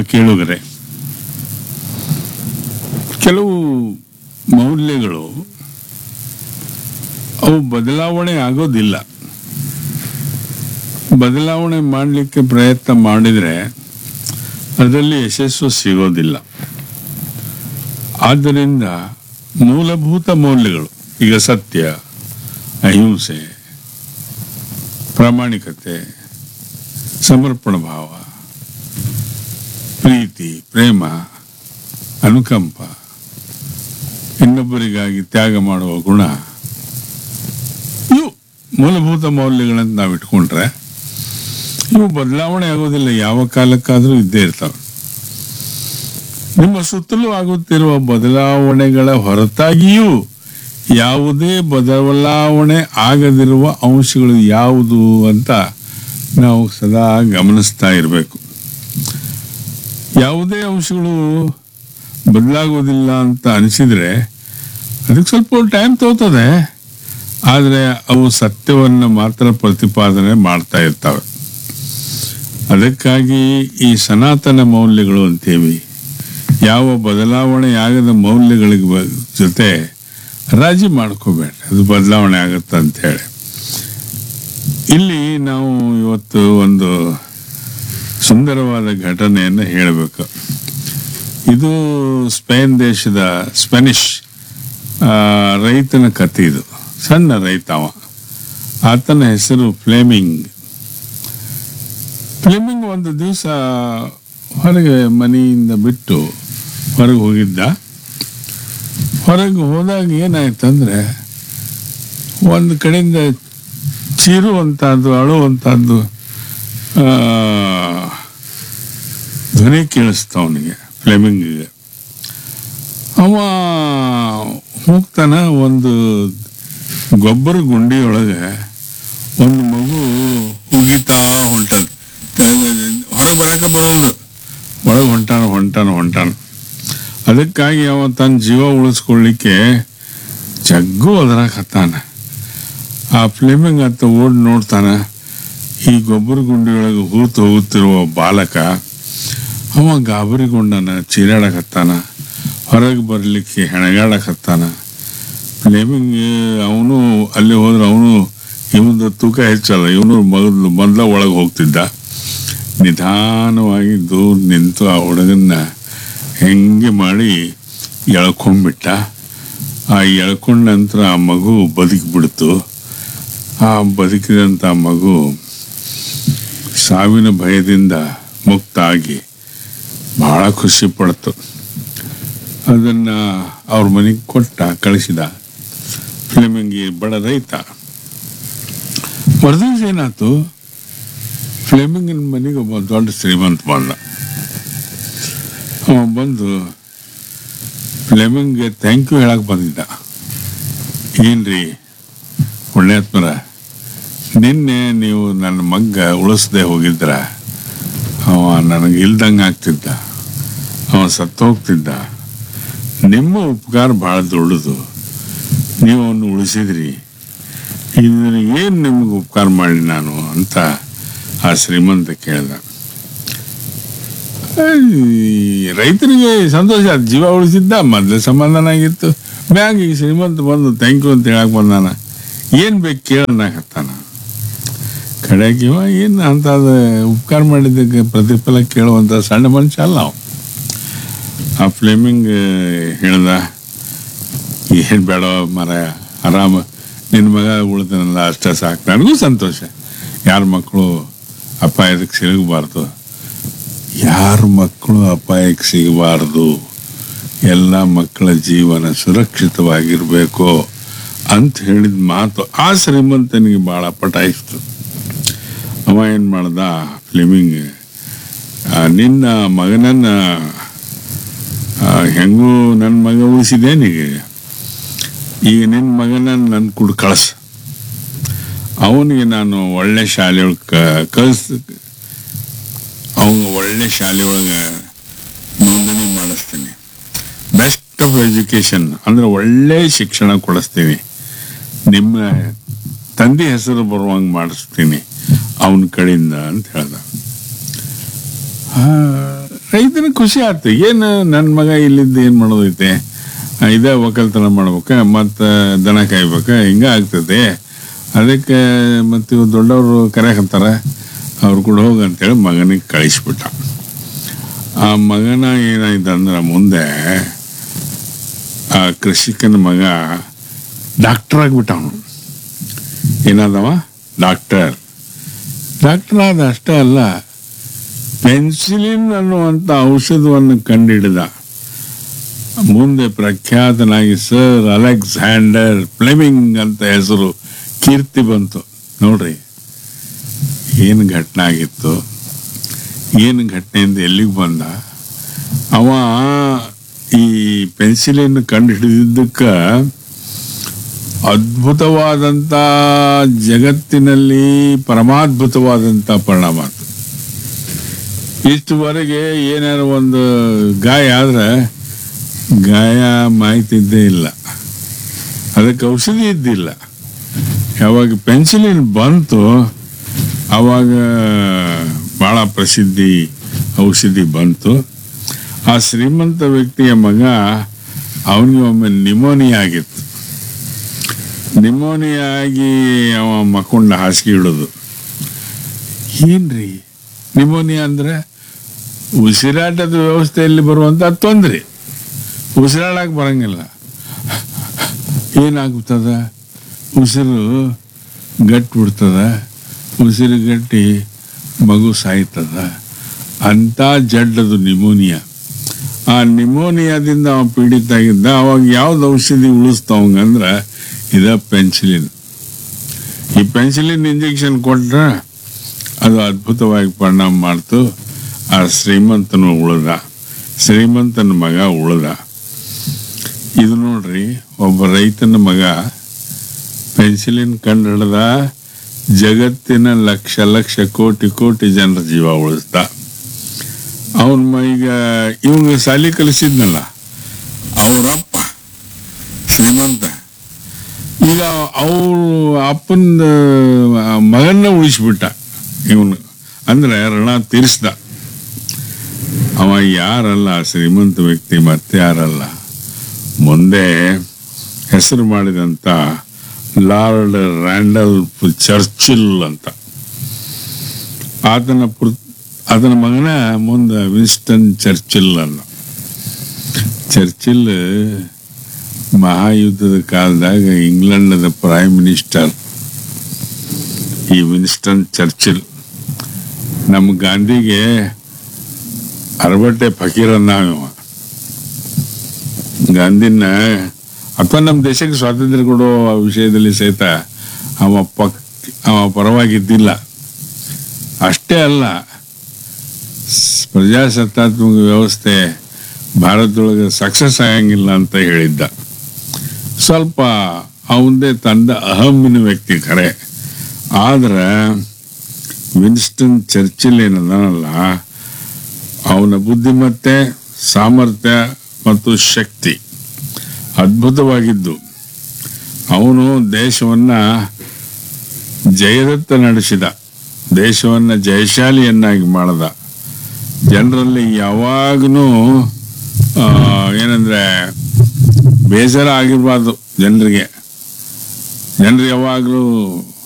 ಕೇಳುಗರೆ ಕೆಲವು ಮೌಲ್ಯಗಳು ಅವು ಬದಲಾವಣೆ ಆಗೋದಿಲ್ಲ ಬದಲಾವಣೆ ಮಾಡಲಿಕ್ಕೆ ಪ್ರಯತ್ನ ಮಾಡಿದರೆ ಅದರಲ್ಲಿ ಯಶಸ್ಸು ಸಿಗೋದಿಲ್ಲ ಆದ್ದರಿಂದ ಮೂಲಭೂತ ಮೌಲ್ಯಗಳು ಈಗ ಸತ್ಯ ಅಹಿಂಸೆ ಪ್ರಾಮಾಣಿಕತೆ ಸಮರ್ಪಣ ಭಾವ ಪ್ರೀತಿ ಪ್ರೇಮ ಅನುಕಂಪ ಇನ್ನೊಬ್ಬರಿಗಾಗಿ ತ್ಯಾಗ ಮಾಡುವ ಗುಣ ಇವು ಮೂಲಭೂತ ಮೌಲ್ಯಗಳಂತ ನಾವು ಇಟ್ಕೊಂಡ್ರೆ ಇವು ಬದಲಾವಣೆ ಆಗೋದಿಲ್ಲ ಯಾವ ಕಾಲಕ್ಕಾದರೂ ಇದ್ದೇ ಇರ್ತವೆ ನಿಮ್ಮ ಸುತ್ತಲೂ ಆಗುತ್ತಿರುವ ಬದಲಾವಣೆಗಳ ಹೊರತಾಗಿಯೂ ಯಾವುದೇ ಬದಲಾವಣೆ ಆಗದಿರುವ ಅಂಶಗಳು ಯಾವುದು ಅಂತ ನಾವು ಸದಾ ಗಮನಿಸ್ತಾ ಇರಬೇಕು ಯಾವುದೇ ಅಂಶಗಳು ಬದಲಾಗೋದಿಲ್ಲ ಅಂತ ಅನಿಸಿದರೆ ಅದಕ್ಕೆ ಸ್ವಲ್ಪ ಟೈಮ್ ತಗೋತದೆ ಆದರೆ ಅವು ಸತ್ಯವನ್ನು ಮಾತ್ರ ಪ್ರತಿಪಾದನೆ ಮಾಡ್ತಾ ಇರ್ತವೆ ಅದಕ್ಕಾಗಿ ಈ ಸನಾತನ ಮೌಲ್ಯಗಳು ಅಂತೇವಿ ಯಾವ ಬದಲಾವಣೆ ಆಗದ ಮೌಲ್ಯಗಳಿಗೆ ಬ- ಜೊತೆ ರಾಜಿ ಮಾಡ್ಕೋಬೇಡ ಅದು ಬದಲಾವಣೆ ಆಗುತ್ತೆ ಅಂತ ಹೇಳಿ ಇಲ್ಲಿ ನಾವು ಇವತ್ತು ಒಂದು ಸುಂದರವಾದ ಘಟನೆಯನ್ನು ಹೇಳಬೇಕು ಇದು ಸ್ಪೇನ್ ದೇಶದ ಸ್ಪೆನಿಷ್ ಆ, ರೈತನ ಕಥೆ ಇದು ಸಣ್ಣ ರೈತ ಅವ ಆತನ ಹೆಸರು ಫ್ಲೇಮಿಂಗ್ ಫ್ಲೇಮಿಂಗ್ ಒಂದು ದಿವಸ ಹೊರಗೆ ಮನೆಯಿಂದ ಬಿಟ್ಟು ಹೊರಗೆ ಹೋಗಿದ್ದ ಹೊರಗೆ ಹೋದಾಗ ಏನಾಯ್ತಂದ್ರೆ ಒಂದು ಕಡೆಯಿಂದ ಚೀರುವಂಥದ್ದು ಅಳುವಂಥದ್ದು ಆ, ಧ್ವನಿ ಕೇಳಿಸ್ತ ಅವನಿಗೆ ಫ್ಲೆಮಿಂಗಿಗೆ ಅವ ಹೋಗ್ತಾನ ಒಂದು ಗೊಬ್ಬರ ಗುಂಡಿಯೊಳಗೆ ಒಂದು ಮಗು ಉಗಿತಾ ಹೊಂಟದ ಹೊರಗೆ ಬರಕ ಬರೋದು ಒಳಗೆ ಹೊಂಟಾನ ಹೊಂಟಾನ ಹೊಂಟಾನ ಅದಕ್ಕಾಗಿ ಅವ ತನ್ನ ಜೀವ ಉಳಿಸ್ಕೊಳ್ಳಿಕ್ಕೆ ಜಗ್ಗು ಹತ್ತಾನ ಆ ಫ್ಲೇಮಿಂಗ್ ಅಂತ ಓಡ್ ನೋಡ್ತಾನ ಈ ಗೊಬ್ಬರ ಗುಂಡಿಯೊಳಗೆ ಹೂತು ಹೋಗುತ್ತಿರುವ ಬಾಲಕ ಅವ ಗಾಬರಿಗೊಂಡನ ಚೀರಾಡಕತ್ತಾನ ಹೊರಗೆ ಬರಲಿಕ್ಕೆ ಹೆಣಗಾಡಕತ್ತಾನ ಫ್ಲೇಮಿಂಗ್ ಅವನು ಅಲ್ಲಿ ಹೋದ್ರೆ ಅವನು ಇವನು ತೂಕ ಹೆಚ್ಚಲ್ಲ ಇವನು ಮೊದಲು ಮೊದಲ ಒಳಗೆ ಹೋಗ್ತಿದ್ದ ನಿಧಾನವಾಗಿ ದೂರ ನಿಂತು ಆ ಹುಡುಗನ್ನ ಹೆಂಗೆ ಮಾಡಿ ಎಳ್ಕೊಂಡ್ಬಿಟ್ಟ ಆ ಎಳ್ಕೊಂಡ ನಂತರ ಆ ಮಗು ಬದುಕಿಬಿಡ್ತು ಆ ಬದುಕಿದಂಥ ಮಗು ಸಾವಿನ ಭಯದಿಂದ ಮುಕ್ತ ಆಗಿ ಬಹಳ ಖುಷಿ ಪಡ್ತು ಅದನ್ನು ಅವ್ರ ಮನೆಗೆ ಕೊಟ್ಟ ಕಳಿಸಿದ ಫ್ಲೇಮಿಂಗಿ ಬಡ ರೈತ ಮರುದಿವ್ಸ ಏನಾಯ್ತು ಫ್ಲೇಮಿಂಗಿನ ಮನೆಗೆ ಒಬ್ಬ ದೊಡ್ಡ ಶ್ರೀಮಂತ ಬಂದ ಅವ ಬಂದು ಫ್ಲೇಮಿಂಗ್ಗೆ ಥ್ಯಾಂಕ್ ಯು ಹೇಳಕ್ಕೆ ಬಂದಿದ್ದ ಏನ್ರಿ ಪುಣ್ಯಾತ್ಮರ ನಿನ್ನೆ ನೀವು ನನ್ನ ಮಗ್ಗ ಉಳಿಸ್ದೆ ಹೋಗಿದ್ರ ಅವ ನನಗೆ ಇಲ್ದಂಗೆ ಆಗ್ತಿದ್ದ ಅವ ಸತ್ತು ಹೋಗ್ತಿದ್ದ ನಿಮ್ಮ ಉಪಕಾರ ಭಾಳ ದೊಡ್ಡದು ನೀವು ಅವನು ಉಳಿಸಿದ್ರಿ ಇದನ್ನು ಏನು ನಿಮಗೆ ಉಪಕಾರ ಮಾಡಿ ನಾನು ಅಂತ ಆ ಶ್ರೀಮಂತ ಕೇಳ್ದ ಈ ರೈತರಿಗೆ ಸಂತೋಷ ಆಯ್ತು. ಜೀವ ಉಳಿಸಿದ್ದ ಮೊದಲು ಸಮಾಧಾನ ಆಗಿತ್ತು ಬ್ಯಾಂಕ್ ಈಗ ಶ್ರೀಮಂತ ಬಂದು ಥ್ಯಾಂಕ್ ಯು ಅಂತ ಹೇಳಕ್ ಬಂದಾನ ಏನು ಬೇಕು ಕೇಳನಾಗತ್ತಾನ ಕಡೆಗೆ ಇವ ಏನು ಅಂತ ಉಪಕಾರ ಮಾಡಿದ್ದಕ್ಕೆ ಪ್ರತಿಫಲ ಕೇಳುವಂಥ ಸಣ್ಣ ಮನುಷ್ಯ ಅಲ್ಲ ಅವ ಆ ಫ್ಲೇಮಿಂಗ್ ಹೇಳ್ದ ಏನು ಬೇಡ ಮರ ಆರಾಮ ನಿನ್ನ ಮಗ ಉಳಿದನಲ್ಲ ಅಷ್ಟೇ ಸಾಕು ನನಗೂ ಸಂತೋಷ ಯಾರ ಮಕ್ಕಳು ಅಪಾಯಕ್ಕೆ ಸಿಗಬಾರ್ದು ಯಾರ ಮಕ್ಕಳು ಅಪಾಯಕ್ಕೆ ಸಿಗಬಾರ್ದು ಎಲ್ಲ ಮಕ್ಕಳ ಜೀವನ ಸುರಕ್ಷಿತವಾಗಿರಬೇಕು ಅಂತ ಹೇಳಿದ ಮಾತು ಆ ಶ್ರೀಮಂತನಿಗೆ ಭಾಳ ಪಟಾಯಿಸ್ತು ಅವ ಏನು ಮಾಡ್ದ ಫ್ಲಿಮಿಂಗ್ ನಿನ್ನ ಮಗನನ್ನ ಆ, ಹೆಂಗೂ ನನ್ನ ಮಗ ಉಳಿಸಿದೇನೀಗ ಈಗ ನಿನ್ನ ಮಗನ ನನ್ನ ಕುಡ್ ಕಳ್ಸ ಅವನಿಗೆ ನಾನು ಒಳ್ಳೆ ಶಾಲೆ ಒಳಗೆ ಕಳ್ಸ್ ಅವನು ಒಳ್ಳೆ ಶಾಲೆ ಒಳಗೆ ನೋಂದಣಿ ಮಾಡಿಸ್ತೀನಿ ಬೆಸ್ಟ್ ಆಫ್ ಎಜುಕೇಶನ್ ಅಂದ್ರೆ ಒಳ್ಳೆ ಶಿಕ್ಷಣ ಕೊಡಿಸ್ತೀನಿ ನಿಮ್ಮ ತಂದೆ ಹೆಸರು ಬರುವಂಗೆ ಮಾಡಿಸ್ತೀನಿ ಅವನ ಕಡೆಯಿಂದ ಅಂತ ಹೇಳ್ದ ಆ, ರೈತನಿಗೆ ಖುಷಿ ಆಯ್ತು ಏನು ನನ್ನ ಮಗ ಇಲ್ಲಿದ್ದು ಏನು ಮಾಡೋದೈತೆ ಆ, ಇದೇ ಒಕ್ಕಲ್ತನ ಮಾಡ್ಬೇಕ ಮತ್ತು ದನ ಕಾಯ್ಬೇಕ ಹಿಂಗೆ ಆಗ್ತದೆ ಅದಕ್ಕೆ ಮತ್ತು ಇವ್ ದೊಡ್ಡವರು ಕರೆಯಕತ್ತಾರ ಅವ್ರು ಕೂಡ ಹೋಗಿ ಅಂತೇಳಿ ಮಗನಿಗೆ ಕಳಿಸ್ಬಿಟ್ಟ ಆ ಮಗನ ಏನಾಯ್ತು ಅಂದ್ರೆ ಮುಂದೆ ಆ ಕೃಷಿಕನ ಮಗ ಡಾಕ್ಟರ್ ಆಗಿಬಿಟ್ಟ ಅವನು ಏನಾದವ ಡಾಕ್ಟರ್ ಡಾಕ್ಟರ್ ಆದ ಅಷ್ಟೇ ಅಲ್ಲ ಪೆನ್ಸಿಲಿನ್ ಅನ್ನುವಂಥ ಔಷಧವನ್ನು ಕಂಡುಹಿಡಿದ ಮುಂದೆ ಪ್ರಖ್ಯಾತನಾಗಿ ಸರ್ ಅಲೆಕ್ಸಾಂಡರ್ ಫ್ಲೆಮಿಂಗ್ ಅಂತ ಹೆಸರು ಕೀರ್ತಿ ಬಂತು ನೋಡ್ರಿ ಏನು ಘಟನೆ ಆಗಿತ್ತು ಏನು ಘಟನೆಯಿಂದ ಎಲ್ಲಿಗೆ ಬಂದ ಅವ ಈ ಪೆನ್ಸಿಲಿನ್ ಕಂಡು ಹಿಡಿದಿದ್ದಕ್ಕೆ ಅದ್ಭುತವಾದಂಥ ಜಗತ್ತಿನಲ್ಲಿ ಪರಮಾದ್ಭುತವಾದಂಥ ಪರಿಣಾಮ ಆಯ್ತು ಇಷ್ಟುವರೆಗೆ ಏನಾರು ಒಂದು ಗಾಯ ಆದ್ರೆ ಗಾಯ ಮಾಯ್ತಿದ್ದೇ ಇಲ್ಲ ಅದಕ್ಕೆ ಔಷಧಿ ಇದ್ದಿಲ್ಲ ಯಾವಾಗ ಪೆನ್ಸಿಲಿನ್ ಬಂತು ಆವಾಗ ಭಾಳ ಪ್ರಸಿದ್ಧಿ ಔಷಧಿ ಬಂತು ಆ ಶ್ರೀಮಂತ ವ್ಯಕ್ತಿಯ ಮಗ ಅವನಿಗೆ ಒಮ್ಮೆ ನಿಮೋನಿಯಾ ಆಗಿತ್ತು ನಿಮೋನಿಯಾ ಆಗಿ ಅವ ಮಕ್ಕೊಂಡ ಹಾಸಿಗೆ ಇಡೋದು ಏನ್ರಿ ನಿಮೋನಿಯಾ ಅಂದ್ರೆ ಉಸಿರಾಟದ ವ್ಯವಸ್ಥೆಯಲ್ಲಿ ಬರುವಂತ ತೊಂದರೆ ಉಸಿರಾಡಕ್ಕೆ ಬರಂಗಿಲ್ಲ ಏನಾಗ್ತದ ಉಸಿರು ಗಟ್ಟಿ ಬಿಡ್ತದ ಉಸಿರು ಗಟ್ಟಿ ಮಗು ಸಾಯ್ತದ ಅಂತ ಜಡ್ಡದು ನಿಮೋನಿಯಾ ಆ ನಿಮೋನಿಯಾದಿಂದ ಅವ ಪೀಡಿತ ಆಗಿದ್ದ ಅವಾಗ ಯಾವ್ದು ಔಷಧಿ ಉಳಿಸ್ತಾವಂಗಂದ್ರೆ ಇದ ಪೆನ್ಸಿಲಿನ್ ಈ ಪೆನ್ಸಿಲಿನ್ ಇಂಜೆಕ್ಷನ್ ಕೊಟ್ರೆ ಅದು ಅದ್ಭುತವಾಗಿ ಪರಿಣಾಮ ಮಾಡ್ತು ಆ ಶ್ರೀಮಂತನು ಉಳಿದ ಶ್ರೀಮಂತನ ಮಗ ಉಳಿದ ಇದು ನೋಡ್ರಿ ಒಬ್ಬ ರೈತನ ಮಗ ಪೆನ್ಸಿಲಿನ್ ಕಂಡು ಹಿಡ್ದ ಜಗತ್ತಿನ ಲಕ್ಷ ಲಕ್ಷ ಕೋಟಿ ಕೋಟಿ ಜನರ ಜೀವ ಉಳಿಸ್ದ ಅವನ ಈಗ ಇವಂಗ ಸಾಲಿ ಕಲಿಸಿದ್ನಲ್ಲ ಅವರಪ್ಪ ಶ್ರೀಮಂತ ಈಗ ಅವ್ರು ಅಪ್ಪನ ಮಗನ್ನ ಉಳಿಸ್ಬಿಟ್ಟ ಇವನು ಅಂದ್ರೆ ಋಣ ತೀರಿಸ್ದ ಅವ ಯಾರಲ್ಲ ಶ್ರೀಮಂತ ವ್ಯಕ್ತಿ ಮತ್ತೆ ಯಾರಲ್ಲ ಮುಂದೆ ಹೆಸರು ಮಾಡಿದಂತ ಲಾರ್ಡ್ ರ್ಯಾಂಡಲ್ ಚರ್ಚಿಲ್ ಅಂತ ಆತನ ಪುರ್ ಆತನ ಮಗನ ಮುಂದೆ ವಿನ್ಸ್ಟನ್ ಚರ್ಚಿಲ್ ಅನ್ನ ಚರ್ಚಿಲ್ ಮಹಾಯುದ್ಧದ ಕಾಲದಾಗ ಇಂಗ್ಲೆಂಡದ ಪ್ರೈಮ್ ಮಿನಿಸ್ಟರ್ ಈ ವಿನ್ಸ್ಟನ್ ಚರ್ಚಿಲ್ ನಮ್ಮ ಗಾಂಧಿಗೆ ಅರಬಟ್ಟೆ ಫಕೀರನ್ನ ಇವ ಗಾಂಧಿನ ಅಥವಾ ನಮ್ಮ ದೇಶಕ್ಕೆ ಸ್ವಾತಂತ್ರ್ಯ ಕೊಡೋ ವಿಷಯದಲ್ಲಿ ಸಹಿತ ಅವ ಪಕ್ ಅವ ಪರವಾಗಿದ್ದಿಲ್ಲ ಅಷ್ಟೇ ಅಲ್ಲ ಸ್- ಪ್ರಜಾಸತ್ತಾತ್ಮಕ ವ್ಯವಸ್ಥೆ ಭಾರತದೊಳಗೆ ಸಕ್ಸಸ್ ಆಗಂಗಿಲ್ಲ ಅಂತ ಹೇಳಿದ್ದ ಸ್ವಲ್ಪ ಅವಂದೇ ತಂದ ಅಹಮ್ಮಿನ ವ್ಯಕ್ತಿ ಖರೆ ಆದ್ರೆ ವಿನ್ಸ್ಟನ್ ಚರ್ಚಿಲ್ ಏನದನಲ್ಲ ಅವನ ಬುದ್ಧಿಮತ್ತೆ ಸಾಮರ್ಥ್ಯ ಮತ್ತು ಶಕ್ತಿ ಅದ್ಭುತವಾಗಿದ್ದು ಅವನು ದೇಶವನ್ನ ಜಯದತ್ತ ನಡೆಸಿದ ದೇಶವನ್ನ ಜಯಶಾಲಿಯನ್ನಾಗಿ ಮಾಡದ ಜನರಲ್ಲಿ ಯಾವಾಗಲೂ ಏನಂದ್ರೆ ಬೇಸರ ಆಗಿರ್ಬಾರ್ದು ಜನರಿಗೆ ಜನರು ಯಾವಾಗಲೂ